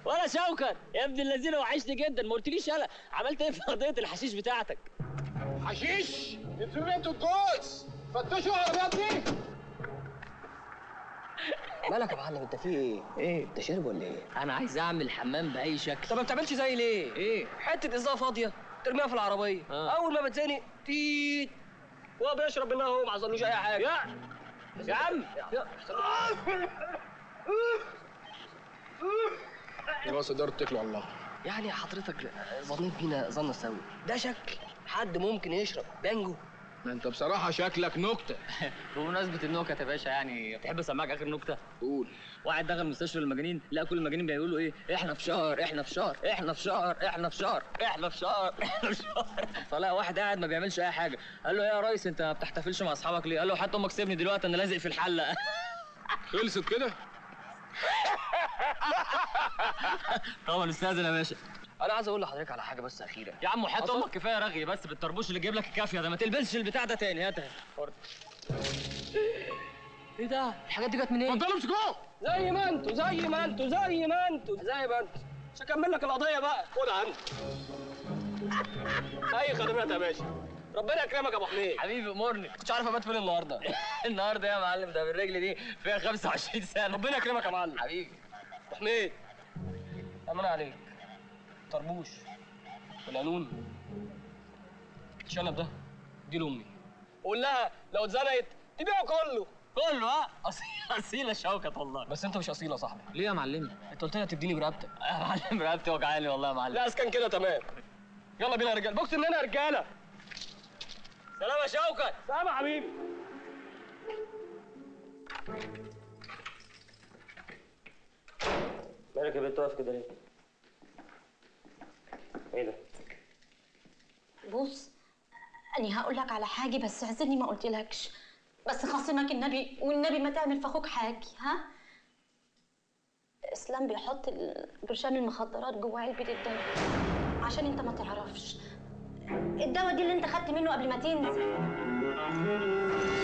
ولا شوكت يا ابن الذين وحشني جدا ما قلتليش يالا عملت ايه في قضيه الحشيش بتاعتك حشيش انتوا انتوا الجوز فتشوا العربيات دي مالك يا معلم انت في ايه؟ ايه؟ انت شارب ولا ايه؟ انا عايز اعمل حمام باي شكل طب ما بتعملش زي ليه؟ ايه حته ازازه فاضيه ترميها في العربيه آه. اول ما بتزنق تيت هو بيشرب منها هو ما حصلوش اي حاجه يا يا عم يا يبقى تقدروا تتكلوا على الله يعني حضرتك ظنيت بينا ظن سوي ده شكل حد ممكن يشرب بانجو انت بصراحه شكلك نكته بمناسبه النكت يا باشا يعني تحب اسمعك اخر نكته قول واحد دخل مستشفى المجانين لقى كل المجانين بيقولوا ايه احنا في شهر احنا في شهر احنا في شهر احنا في شهر احنا في شهر احنا في شهر فلقى واحد قاعد ما بيعملش اي حاجه قال له يا ريس انت ما بتحتفلش مع اصحابك ليه قال له حتى امك سيبني دلوقتي انا لازق في الحلقه خلصت كده طبعا استاذن يا باشا انا عايز اقول لحضرتك على حاجه بس اخيره يا عم وحياة أصلاً- امك كفايه رغي بس بالطربوش اللي جايب لك الكافيه ده ما تلبسش البتاع ده تاني هاتها ايه ده الحاجات دي جت منين اتفضلوا امسكوه زي ما انتوا زي ما انتوا زي ما انتوا زي ما انتوا مش هكمل لك القضيه بقى خدها انت اي خدمات يا باشا ربنا يكرمك يا ابو حميد حبيبي امرني كنتش عارف ابات فين النهارده النهارده يا معلم ده بالرجل دي فيها 25 سنه ربنا يكرمك يا معلم حبيبي ابو حميد امان عليك طربوش والقانون الشنب ده دي لامي قول لها لو اتزنقت تبيعه كله كله ها اصيل اصيله شوكت والله بس انت مش اصيل يا صاحبي ليه يا معلمي انت قلت لي هتديني برقبتك يا معلم رقبتي وجعاني والله يا معلم لا اسكن كده تمام يلا بينا يا رجاله بوكس اننا يا رجاله سلام يا شوكت سلام يا حبيبي مالك يا بنت واقف كده ليه؟ ايه ده؟ بص أنا هقول لك على حاجة بس اعذرني ما قلتلكش بس خاصمك النبي والنبي ما تعمل في أخوك حاجة ها؟ إسلام بيحط ال- برشام المخدرات جوه علبة الدواء عشان أنت ما تعرفش الدواء دي اللي أنت خدت منه قبل ما تنزل